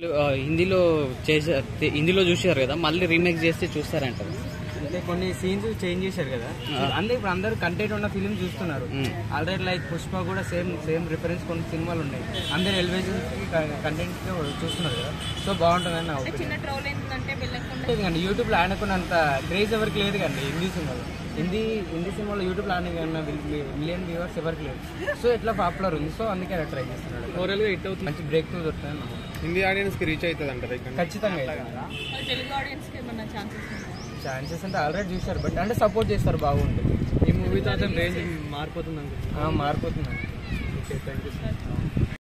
ఆ, హిందీలో చేశారు హిందీలో చూసారు కదా మళ్ళీ రీమేక్ చేస్తే చూస్తారంటారు అంటే కొన్ని సీన్స్ చేంజ్ చేశారు కదా అందరూ ఇప్పుడు అందరూ కంటెంట్ ఉన్న ఫిలిం చూస్తున్నారు ఆల్రెడీ లైక్ పుష్ప కూడా సేమ్ సేమ్ రిఫరెన్స్ కొన్ని సినిమాలు ఉన్నాయి అందరు ఎలివేషన్ కంటెంట్ చూస్తున్నారు కదా సో బాగుంటుందని నా ఒపీనియన్ చిన్న ట్రోల్ ఏంటంటే వెళ్ళకుండా లేదు కానీ యూట్యూబ్లో ఆడుకున్నంత క్రేజ్ ఎవరికి లేదు కండి హిందీ సినిమాలో హిందీ హిందీ సినిమాలో యూట్యూబ్లో ఆడిన కన్నా మిలియన్ వ్యూవర్స్ ఎవరికి లేదు సో ఇట్లా పాపులర్ ఉంది సో అందుకే అలా ట్రై చేస్తున్నాడు ఓవరాల్గా హిట్ అవుతుంది మంచి బ్రేక్ త్రూ దొరుకుతుంది నమ్మకం. హిందీ ఆడియన్స్కి రీచ్ అవుతుంది అంటారు ఇక్కడ ఖచ్చితంగా అవుతుంది. మరి తెలుగు ఆడియన్స్ కి ఏమన్నా ఛాన్సెస్ ఉన్నాయా ఛాన్సెస్ అంటే ఆల్రెడీ చూశారు బట్ అంటే సపోర్ట్ చేస్తారు బాగుంటుంది ఈ మూవీతో అతను రేంజ్ మారిపోతుంది అనుకుంటున్నాను ఆ, మారిపోతుంది ఓకే థ్యాంక్ యూ